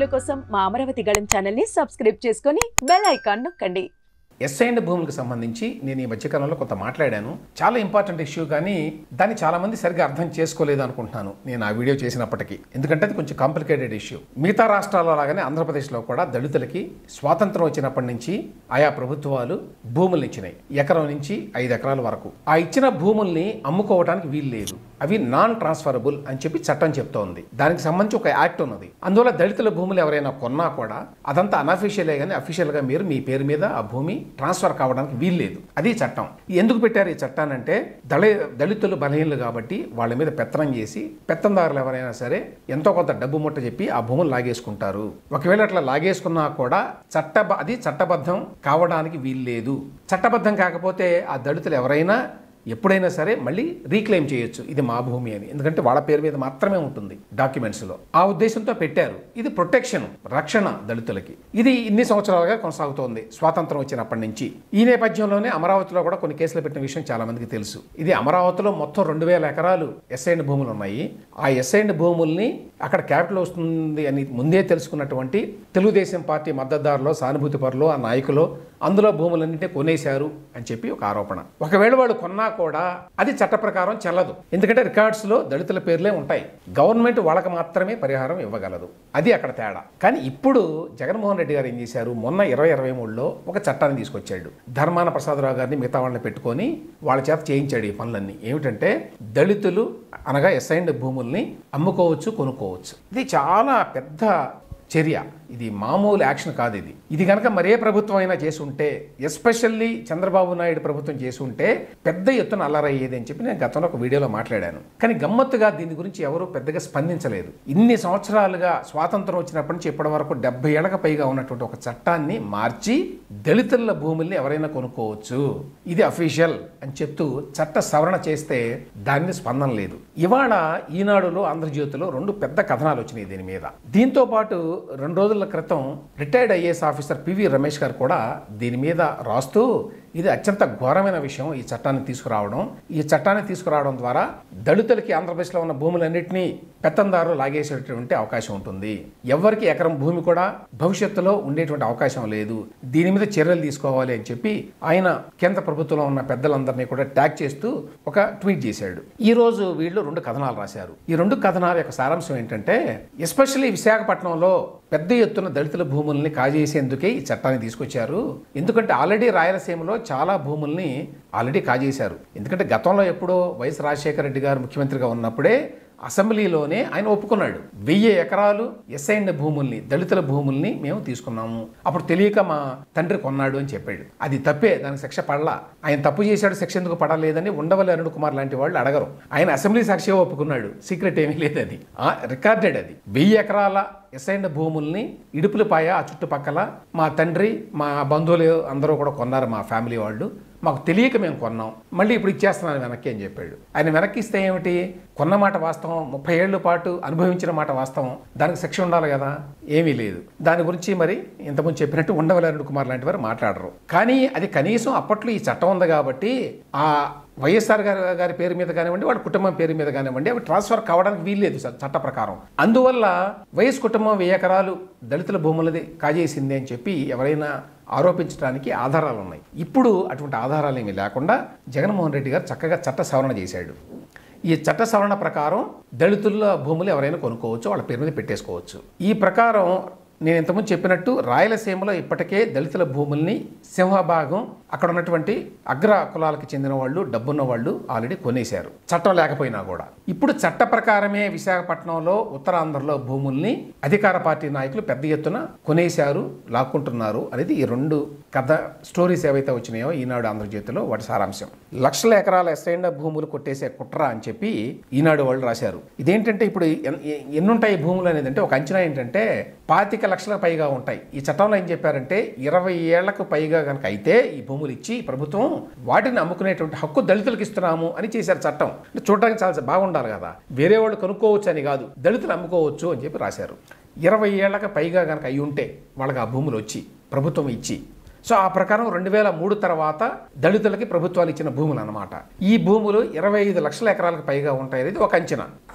వీడియోల కోసం మా అమరావతి గళం ఛానల్ ని సబ్స్క్రైబ్ చేసుకొని బెల్ ఐకాన్ నొక్కండి ఎస్ఐండ్ భూములకు సంబంధించి నేను ఈ మధ్యకాలంలో కొంత మాట్లాడాను చాలా ఇంపార్టెంట్ ఇష్యూ కానీ దాన్ని చాలా మంది సరిగ్గా అర్థం చేసుకోలేదు అనుకుంటున్నాను నేను ఆ వీడియో చేసినప్పటికీ ఎందుకంటే అది కొంచెం కాంప్లికేటెడ్ ఇష్యూ మిగతా రాష్ట్రాల్లో లాగానే ఆంధ్రప్రదేశ్లో కూడా దళితులకి స్వాతంత్రం వచ్చినప్పటి నుంచి ఆయా ప్రభుత్వాలు భూములు ఇచ్చినాయి ఎకరం నుంచి ఐదు ఎకరాల వరకు ఆ ఇచ్చిన భూముల్ని అమ్ముకోవడానికి వీలు లేదు అవి నాన్ ట్రాన్స్ఫరబుల్ అని చెప్పి చట్టం చెప్తోంది దానికి సంబంధించి ఒక యాక్ట్ ఉన్నది అందువల్ల దళితుల భూములు ఎవరైనా కొన్నా కూడా అదంతా అనఫీషియలే కానీ అఫీషియల్గా మీరు మీ పేరు మీద ఆ భూమి ట్రాన్స్ఫర్ కావడానికి వీల్లేదు అది చట్టం ఎందుకు పెట్టారు ఈ చట్టాన్ని అంటే దళి దళితులు బలహీనలు కాబట్టి వాళ్ళ మీద పెత్తనం చేసి పెత్తందారులు ఎవరైనా సరే ఎంతో కొంత డబ్బు ముట్ట చెప్పి ఆ భూములు లాగేసుకుంటారు ఒకవేళ అట్లా లాగేసుకున్నా కూడా చట్ట అది చట్టబద్ధం కావడానికి వీల్లేదు చట్టబద్ధం కాకపోతే ఆ దళితులు ఎవరైనా ఎప్పుడైనా సరే మళ్ళీ రీక్లెయిమ్ చేయొచ్చు ఇది మా భూమి అని ఎందుకంటే వాళ్ళ పేరు మీద మాత్రమే ఉంటుంది డాక్యుమెంట్స్లో ఆ ఉద్దేశంతో పెట్టారు ఇది ప్రొటెక్షన్ రక్షణ దళితులకి ఇది ఇన్ని సంవత్సరాలుగా కొనసాగుతోంది స్వాతంత్రం వచ్చినప్పటి నుంచి ఈ నేపథ్యంలోనే అమరావతిలో కూడా కొన్ని కేసులు పెట్టిన విషయం చాలా మందికి తెలుసు ఇది అమరావతిలో మొత్తం రెండు వేల ఎకరాలు ఎస్ఐండ్ భూములు ఉన్నాయి ఆ ఎస్ఐండ్ భూముల్ని అక్కడ క్యాపిటల్ వస్తుంది అని ముందే తెలుసుకున్నటువంటి తెలుగుదేశం పార్టీ మద్దతుదారులు సానుభూతి పరులు ఆ నాయకులు అందులో భూములన్నింటినీ కొనేశారు అని చెప్పి ఒక ఆరోపణ ఒకవేళ వాళ్ళు కొన్నా కూడా అది చట్ట ప్రకారం చెల్లదు ఎందుకంటే రికార్డ్స్లో దళితుల పేర్లే ఉంటాయి గవర్నమెంట్ వాళ్ళకి మాత్రమే పరిహారం ఇవ్వగలదు అది అక్కడ తేడా కానీ ఇప్పుడు జగన్మోహన్ రెడ్డి గారు ఏం చేశారు మొన్న ఇరవై ఇరవై మూడులో ఒక చట్టాన్ని తీసుకొచ్చాడు ధర్మాన ప్రసాదరావు గారిని మిగతా వాళ్ళని పెట్టుకొని వాళ్ళ చేత చేయించాడు ఈ పనులన్నీ ఏమిటంటే దళితులు అనగా ఎస్ఐండ్ భూముల్ని అమ్ముకోవచ్చు కొనుక్కోవచ్చు ఇది చాలా పెద్ద చర్య ఇది మామూలు యాక్షన్ కాదు ఇది ఇది కనుక మరే ప్రభుత్వం అయినా చేసి ఉంటే ఎస్పెషల్లీ చంద్రబాబు నాయుడు ప్రభుత్వం చేసి ఉంటే పెద్ద ఎత్తున అల్లరయ్యేది అని చెప్పి నేను గతంలో ఒక వీడియోలో మాట్లాడాను కానీ గమ్మత్తుగా దీని గురించి ఎవరు పెద్దగా స్పందించలేదు ఇన్ని సంవత్సరాలుగా స్వాతంత్రం వచ్చినప్పటి నుంచి ఇప్పటి వరకు డెబ్బై ఏళ్ళకి పైగా ఉన్నటువంటి ఒక చట్టాన్ని మార్చి దళితుల భూముల్ని ఎవరైనా కొనుక్కోవచ్చు ఇది అఫీషియల్ అని చెప్తూ చట్ట సవరణ చేస్తే దాని స్పందన లేదు ఇవాళ ఈనాడులో ఆంధ్రజ్యోతిలో రెండు పెద్ద కథనాలు వచ్చినాయి దీని మీద దీంతో పాటు రెండు రోజుల క్రితం retired IAS officer P V Ramesh గారు కూడా దీని మీద రాస్తూ ఇది అత్యంత ఘోరమైన విషయం ఈ చట్టాన్ని తీసుకురావడం ఈ చట్టాన్ని తీసుకురావడం ద్వారా దళితులకి ఆంధ్రప్రదేశ్లో ఉన్న భూములన్నింటినీ పెత్తందారులు లాగేసేటటువంటి అవకాశం ఉంటుంది ఎవరికి ఎకరం భూమి కూడా భవిష్యత్తులో ఉండేటువంటి అవకాశం లేదు దీని మీద చర్యలు తీసుకోవాలి అని చెప్పి ఆయన కేంద్ర ప్రభుత్వంలో ఉన్న పెద్దలందరినీ కూడా ట్యాగ్ చేస్తూ ఒక ట్వీట్ చేశాడు ఈ రోజు వీళ్ళు రెండు కథనాలు రాశారు ఈ రెండు కథనాల యొక్క సారాంశం ఏంటంటే ఎస్పెషల్లీ విశాఖపట్నంలో పెద్ద ఎత్తున దళితుల భూముల్ని కాజేసేందుకే ఈ చట్టాన్ని తీసుకొచ్చారు ఎందుకంటే ఆల్రెడీ రాయలసీమలో చాలా భూముల్ని ఆల్రెడీ కాజేశారు ఎందుకంటే గతంలో ఎప్పుడో వైఎస్ రాజశేఖర రెడ్డి గారు ముఖ్యమంత్రిగా ఉన్నప్పుడే అసెంబ్లీలోనే ఆయన ఒప్పుకున్నాడు వెయ్యి ఎకరాలు ఎస్ఐండ్ భూముల్ని దళితుల భూముల్ని మేము తీసుకున్నాము అప్పుడు తెలియక మా తండ్రి కొన్నాడు అని చెప్పాడు అది తప్పే దానికి శిక్ష పడలా ఆయన తప్పు చేశాడు శిక్ష ఎందుకు పడలేదని ఉండవల్లి అరుణ్ కుమార్ లాంటి వాళ్ళు అడగరు ఆయన అసెంబ్లీ సాక్షిగా ఒప్పుకున్నాడు సీక్రెట్ ఏమీ లేదు అది రికార్డెడ్ అది వెయ్యి ఎకరాల ఎస్ఐండ్ భూముల్ని ఇడుపులపాయ ఆ చుట్టుపక్కల మా తండ్రి మా బంధువులు అందరూ కూడా కొన్నారు మా ఫ్యామిలీ వాళ్ళు మాకు తెలియక మేము కొన్నాం మళ్ళీ ఇప్పుడు ఇచ్చేస్తున్నాను వెనక్కి అని చెప్పాడు ఆయన వెనక్కి ఇస్తే ఏమిటి కొన్న మాట వాస్తవం ముప్పై ఏళ్ళ పాటు అనుభవించిన మాట వాస్తవం దానికి శిక్ష ఉండాలి కదా ఏమీ లేదు దాని గురించి మరి ఇంతకుముందు చెప్పినట్టు ఉండవల్లి అరుణ్ కుమార్ లాంటి వారు మాట్లాడరు కానీ అది కనీసం అప్పట్లో ఈ చట్టం ఉంది కాబట్టి ఆ వైఎస్ఆర్ గారి గారి పేరు మీద కానివ్వండి వాళ్ళ కుటుంబం పేరు మీద కానివ్వండి అవి ట్రాన్స్ఫర్ కావడానికి వీల్లేదు చ- చట్ట ప్రకారం అందువల్ల వైఎస్ కుటుంబం వెయ్యి ఎకరాలు దళితుల భూములది కాజేసింది అని చెప్పి ఎవరైనా ఆరోపించడానికి ఆధారాలు ఉన్నాయి ఇప్పుడు అటువంటి ఆధారాలు ఏమీ లేకుండా జగన్మోహన్ రెడ్డి గారు చక్కగా చట్ట సవరణ చేశాడు ఈ చట్ట సవరణ ప్రకారం దళితుల భూములు ఎవరైనా కొనుక్కోవచ్చు వాళ్ళ పేరు మీద పెట్టేసుకోవచ్చు ఈ ప్రకారం నేను ఇంతకుముందు చెప్పినట్టు రాయలసీమలో ఇప్పటికే దళితుల భూముల్ని సింహభాగం అక్కడ ఉన్నటువంటి అగ్ర కులాలకు చెందిన వాళ్ళు డబ్బున్న వాళ్ళు ఆల్రెడీ కొనేశారు చట్టం లేకపోయినా కూడా ఇప్పుడు చట్ట ప్రకారమే విశాఖపట్నంలో ఉత్తరాంధ్రలో భూముల్ని అధికార పార్టీ నాయకులు పెద్ద ఎత్తున కొనేశారు లాక్కుంటున్నారు అనేది ఈ రెండు కథ స్టోరీస్ ఏవైతే వచ్చినాయో ఈనాడు ఆంధ్రజ్యోతిలో వాటి సారాంశం లక్షల ఎకరాల ఎస్ఐండ్ భూములు కొట్టేసే కుట్ర అని చెప్పి ఈనాడు వాళ్ళు రాశారు ఇదేంటంటే ఇప్పుడు ఎన్- ఎ- ఎన్నుంటాయి భూములు అనేది అంటే ఒక అంచనా ఏంటంటే పాతిక లక్షలకు పైగా ఉంటాయి ఈ చట్టంలో ఏం చెప్పారంటే ఇరవై ఏళ్లకు పైగా కనుక అయితే ఈ భూములు ఇచ్చి ప్రభుత్వం వాటిని అమ్ముకునేటువంటి హక్కు దళితులకు ఇస్తున్నాము అని చేశారు చట్టం అంటే చూడడానికి చాలా బాగుండాలి కదా వేరే వాళ్ళు కొనుక్కోవచ్చు అని కాదు దళితులు అమ్ముకోవచ్చు అని చెప్పి రాశారు ఇరవై ఏళ్లకు పైగా కనుక అయి ఉంటే వాళ్ళకి ఆ భూములు వచ్చి ప్రభుత్వం ఇచ్చి సో ఆ ప్రకారం రెండు వేల మూడు తర్వాత దళితులకి ప్రభుత్వాలు ఇచ్చిన భూములు అన్నమాట ఈ భూములు ఇరవై ఐదు లక్షల ఎకరాలకు పైగా ఉంటాయి అనేది ఒక అంచనా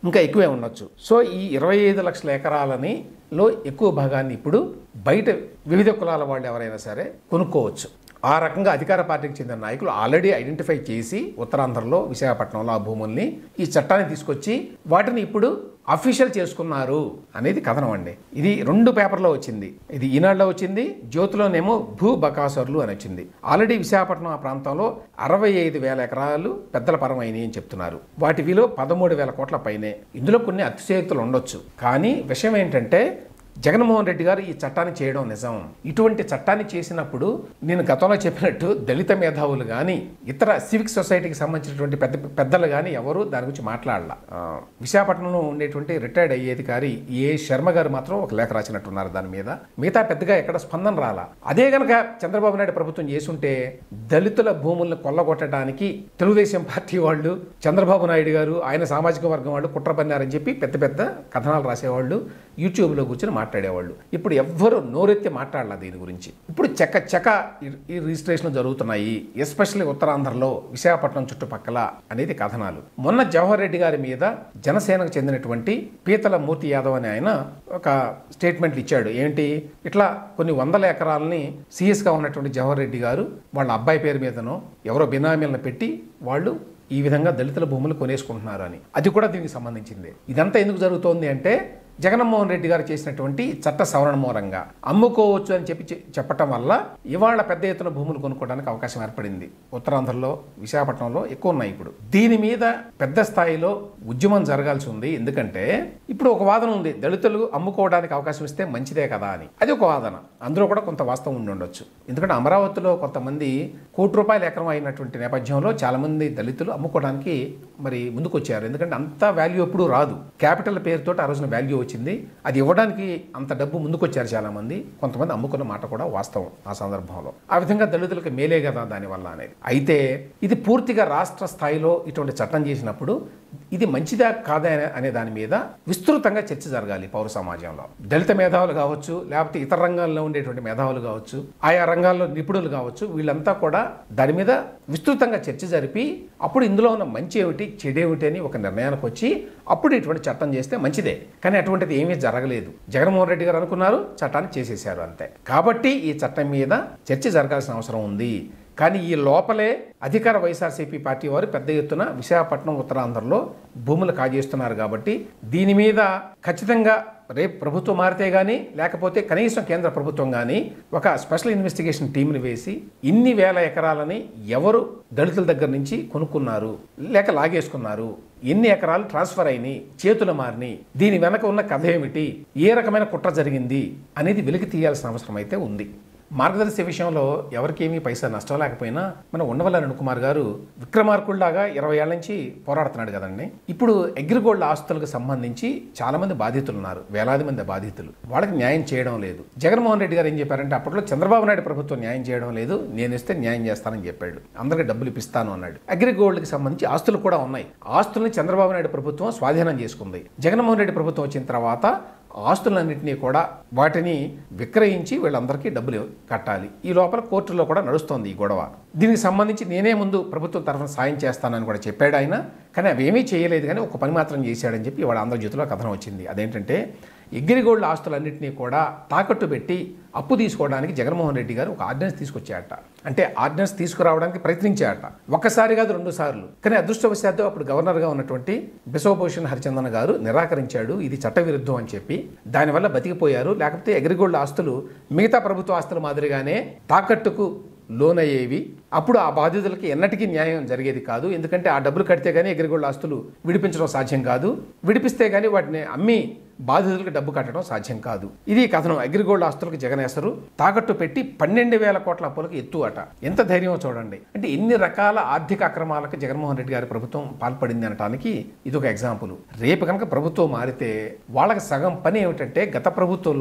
ఇంకా ఎక్కువే ఉండొచ్చు సో ఈ ఇరవై ఐదు లక్షల ఎకరాలని లో ఎక్కువ భాగాన్ని ఇప్పుడు బయట వివిధ కులాల వాళ్ళు ఎవరైనా సరే కొనుక్కోవచ్చు ఆ రకంగా అధికార పార్టీకి చెందిన నాయకులు ఆల్రెడీ ఐడెంటిఫై చేసి ఉత్తరాంధ్రలో విశాఖపట్నంలో ఆ భూముల్ని ఈ చట్టాన్ని తీసుకొచ్చి వాటిని ఇప్పుడు అఫీషియల్ చేసుకున్నారు అనేది కథనం అండి ఇది రెండు పేపర్లో వచ్చింది ఇది ఈనాడులో వచ్చింది జ్యోతిలోనేమో భూ బకాసరులు అని వచ్చింది ఆల్రెడీ విశాఖపట్నం ఆ ప్రాంతంలో అరవై ఐదు వేల ఎకరాలు పెద్దల పరమైనవి అని చెప్తున్నారు వాటి విలువ పదమూడు వేల కోట్ల పైనే ఇందులో కొన్ని అతిశయోక్తులు ఉండొచ్చు కానీ విషయం ఏంటంటే జగన్మోహన్ రెడ్డి గారు ఈ చట్టాన్ని చేయడం నిజం ఇటువంటి చట్టాన్ని చేసినప్పుడు నేను గతంలో చెప్పినట్టు దళిత మేధావులు కానీ ఇతర సివిక్ సొసైటీకి సంబంధించినటువంటి పెద్ద పెద్దలు కానీ ఎవరు దాని గురించి మాట్లాడాల ఆ, విశాఖపట్నంలో ఉండేటువంటి రిటైర్డ్ అయ్యే అధికారి ఏ శర్మ గారు మాత్రం ఒక లేఖ రాసినట్టున్నారు దాని మీద మిగతా పెద్దగా ఎక్కడ స్పందన రాలా అదే గనక చంద్రబాబు నాయుడు ప్రభుత్వం చేసుంటే దళితుల భూములను కొల్లగొట్టడానికి తెలుగుదేశం పార్టీ వాళ్ళు చంద్రబాబు నాయుడు గారు ఆయన సామాజిక వర్గం వాళ్ళు కుట్ర పన్నారని చెప్పి పెద్ద పెద్ద కథనాలు రాసేవాళ్ళు యూట్యూబ్లో కూర్చొని మాట్లాడేవాళ్ళు ఇప్పుడు ఎవ్వరు నోరెత్తి మాట్లాడాల దీని గురించి ఇప్పుడు చెక్క చెక్క ఈ- ఈ రిజిస్ట్రేషన్ జరుగుతున్నాయి ఎస్పెషల్లీ ఉత్తరాంధ్రలో విశాఖపట్నం చుట్టుపక్కల అనేది కథనాలు మొన్న జవహర్ రెడ్డి గారి మీద జనసేనకు చెందినటువంటి పీతల మూర్తి యాదవ్ అనే ఆయన ఒక స్టేట్మెంట్లు ఇచ్చాడు ఏంటి ఇట్లా కొన్ని వందల ఎకరాలని సీఎస్గా ఉన్నటువంటి జవహర్ రెడ్డి గారు వాళ్ళ అబ్బాయి పేరు మీదనో ఎవరో బినామీలను పెట్టి వాళ్ళు ఈ విధంగా దళితుల భూములు కొనేసుకుంటున్నారు అని అది కూడా దీనికి సంబంధించింది ఇదంతా ఎందుకు జరుగుతోంది అంటే జగన్మోహన్ రెడ్డి గారు చేసినటువంటి చట్ట సవరణ మూలంగా అమ్ముకోవచ్చు అని చెప్పి చె- చెప్పటం వల్ల ఇవాళ పెద్ద ఎత్తున భూములు కొనుక్కోవడానికి అవకాశం ఏర్పడింది ఉత్తరాంధ్రలో విశాఖపట్నంలో ఎక్కువ ఉన్నాయి ఇప్పుడు దీని మీద పెద్ద స్థాయిలో ఉద్యమం జరగాల్సి ఉంది ఎందుకంటే ఇప్పుడు ఒక వాదన ఉంది దళితులు అమ్ముకోవడానికి అవకాశం ఇస్తే మంచిదే కదా అని అది ఒక వాదన అందులో కూడా కొంత వాస్తవం ఉండి ఉండొచ్చు ఎందుకంటే అమరావతిలో కొంతమంది కోటి రూపాయల ఎకరం అయినటువంటి నేపథ్యంలో చాలా మంది దళితులు అమ్ముకోవడానికి మరి ముందుకు వచ్చారు ఎందుకంటే అంత వాల్యూ ఎప్పుడు రాదు క్యాపిటల్ పేరుతో ఆ రోజున వాల్యూ వచ్చింది అది ఇవ్వడానికి అంత డబ్బు ముందుకు వచ్చారు చాలా మంది కొంతమంది అమ్ముకున్న మాట కూడా వాస్తవం ఆ సందర్భంలో ఆ విధంగా దళితులకు మేలే కదా దానివల్ల అనేది అయితే ఇది పూర్తిగా రాష్ట్ర స్థాయిలో ఇటువంటి చట్టం చేసినప్పుడు ఇది మంచిదా కాదా అనే- అనే దాని మీద విస్తృతంగా చర్చ జరగాలి పౌర సమాజంలో దళిత మేధావులు కావచ్చు లేకపోతే ఇతర రంగాల్లో ఉండేటువంటి మేధావులు కావచ్చు ఆయా రంగాల్లో నిపుణులు కావచ్చు వీళ్ళంతా కూడా దాని మీద విస్తృతంగా చర్చ జరిపి అప్పుడు ఇందులో ఉన్న మంచి ఏమిటి చెడేమిటి అని ఒక నిర్ణయానికి వచ్చి అప్పుడు ఇటువంటి చట్టం చేస్తే మంచిదే కానీ అటువంటిది ఏమీ జరగలేదు జగన్మోహన్ రెడ్డి గారు అనుకున్నారు చట్టాన్ని చేసేశారు అంతే కాబట్టి ఈ చట్టం మీద చర్చ జరగాల్సిన అవసరం ఉంది కానీ ఈ లోపలే అధికార వైఎస్ఆర్సీపీ పార్టీ వారు పెద్ద ఎత్తున విశాఖపట్నం ఉత్తరాంధ్రలో భూములు కాజేస్తున్నారు కాబట్టి దీని మీద ఖచ్చితంగా రేపు ప్రభుత్వం మారితే కానీ లేకపోతే కనీసం కేంద్ర ప్రభుత్వం కానీ ఒక స్పెషల్ ఇన్వెస్టిగేషన్ టీంని వేసి ఇన్ని వేల ఎకరాలని ఎవరు దళితుల దగ్గర నుంచి కొనుక్కున్నారు లేక లాగేసుకున్నారు ఎన్ని ఎకరాలు ట్రాన్స్ఫర్ అయినాయి చేతులు మారినాయి దీని వెనక ఉన్న కథ ఏమిటి ఏ రకమైన కుట్ర జరిగింది అనేది వెలికి తీయాల్సిన అవసరం అయితే ఉంది మార్గదర్శి విషయంలో ఎవరికేమీ పైసా నష్టం లేకపోయినా మన ఉండవల్లి అరుణ్ కుమార్ గారు విక్రమార్కుల్లాగా ఇరవై ఏళ్ల నుంచి పోరాడుతున్నాడు కదండి ఇప్పుడు అగ్రిగోల్డ్ ఆస్తులకు సంబంధించి చాలా మంది బాధితులు ఉన్నారు వేలాది మంది బాధితులు వాళ్ళకి న్యాయం చేయడం లేదు జగన్మోహన్ రెడ్డి గారు ఏం చెప్పారంటే అప్పట్లో చంద్రబాబు నాయుడు ప్రభుత్వం న్యాయం చేయడం లేదు నేను ఇస్తే న్యాయం చేస్తానని చెప్పాడు అందరికి డబ్బులు ఇప్పిస్తాను అన్నాడు అగ్రిగోల్డ్కి సంబంధించి ఆస్తులు కూడా ఉన్నాయి ఆస్తుల్ని చంద్రబాబు నాయుడు ప్రభుత్వం స్వాధీనం చేసుకుంది జగన్మోహన్ రెడ్డి ప్రభుత్వం వచ్చిన తర్వాత ఆస్తులన్నింటినీ కూడా వాటిని విక్రయించి వీళ్ళందరికీ డబ్బులు కట్టాలి ఈ లోపల కోర్టులో కూడా నడుస్తోంది ఈ గొడవ దీనికి సంబంధించి నేనే ముందు ప్రభుత్వం తరఫున సాయం చేస్తానని కూడా చెప్పాడు ఆయన కానీ అవేమీ చేయలేదు కానీ ఒక పని మాత్రం చేశాడని చెప్పి ఇవాళ ఆంధ్రజ్యోతిలో కథనం వచ్చింది అదేంటంటే ఎగ్గిరిగోల్డ్ ఆస్తులన్నింటినీ కూడా తాకట్టు పెట్టి అప్పు తీసుకోవడానికి జగన్మోహన్ రెడ్డి గారు ఒక ఆర్డినెన్స్ తీసుకొచ్చారట అంటే ఆర్డినెన్స్ తీసుకురావడానికి ప్రయత్నించారట ఒక్కసారి కాదు రెండు సార్లు కానీ అదృష్టవశాత్తు అప్పుడు గవర్నర్గా ఉన్నటువంటి బిశ్వభూషణ్ హరిచందన్ గారు నిరాకరించాడు ఇది చట్టవిరుద్ధం అని చెప్పి దానివల్ల బతికిపోయారు లేకపోతే ఎగ్రిగోల్డ్ ఆస్తులు మిగతా ప్రభుత్వ ఆస్తుల మాదిరిగానే తాకట్టుకు లోనయ్యేవి అప్పుడు ఆ బాధితులకి ఎన్నటికీ న్యాయం జరిగేది కాదు ఎందుకంటే ఆ డబ్బులు కడితే కానీ ఎగ్రిగోల్డ్ ఆస్తులు విడిపించడం సాధ్యం కాదు విడిపిస్తే కానీ వాటిని అమ్మి బాధితులకు డబ్బు కట్టడం సాధ్యం కాదు ఇది కథనం అగ్రిగోల్డ్ ఆస్తులకు జగనేసరు తాకట్టు పెట్టి పన్నెండు వేల కోట్ల అప్పులకు ఎత్తు అట ఎంత ధైర్యం చూడండి అంటే ఎన్ని రకాల ఆర్థిక అక్రమాలకు జగన్మోహన్ రెడ్డి గారి ప్రభుత్వం పాల్పడింది అనటానికి ఇది ఒక ఎగ్జాంపుల్ రేపు కనుక ప్రభుత్వం మారితే వాళ్ళకి సగం పని ఏమిటంటే గత ప్రభుత్వంలో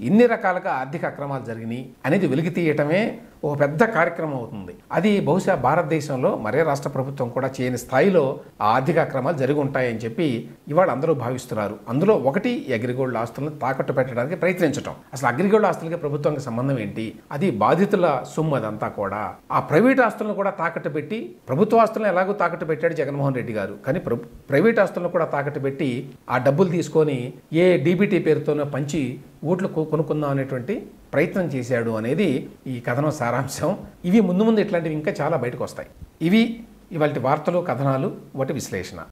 ఇన్ని రకాలుగా ఆర్థిక అక్రమాలు జరిగినాయి అనేది వెలికి తీయటమే ఒక పెద్ద కార్యక్రమం అవుతుంది అది బహుశా భారతదేశంలో మరే రాష్ట్ర ప్రభుత్వం కూడా చేయని స్థాయిలో ఆ ఆర్థిక అక్రమాలు జరిగి ఉంటాయని చెప్పి ఇవాళ అందరూ భావిస్తున్నారు అందులో ఒకటి ఈ అగ్రిగోల్డ్ ఆస్తులను తాకట్టు పెట్టడానికి ప్రయత్నించడం అసలు అగ్రిగోల్డ్ ఆస్తులకి ప్రభుత్వానికి సంబంధం ఏంటి అది బాధితుల సొమ్ము అదంతా కూడా ఆ ప్రైవేట్ ఆస్తులను కూడా తాకట్టు పెట్టి ప్రభుత్వ ఆస్తులను ఎలాగో తాకట్టు పెట్టాడు జగన్మోహన్ రెడ్డి గారు కానీ ప్ర- ప్రైవేట్ ఆస్తులను కూడా తాకట్టు పెట్టి ఆ డబ్బులు తీసుకొని ఏ డీబీటీ పేరుతోనో పంచి ఓట్లు కొ- కొనుక్కుందాం అనేటువంటి ప్రయత్నం చేశాడు అనేది ఈ కథనం సారాంశం ఇవి ముందు ముందు ఇట్లాంటివి ఇంకా చాలా బయటకు వస్తాయి ఇవి ఇవాళ వార్తలు కథనాలు వాటి విశ్లేషణ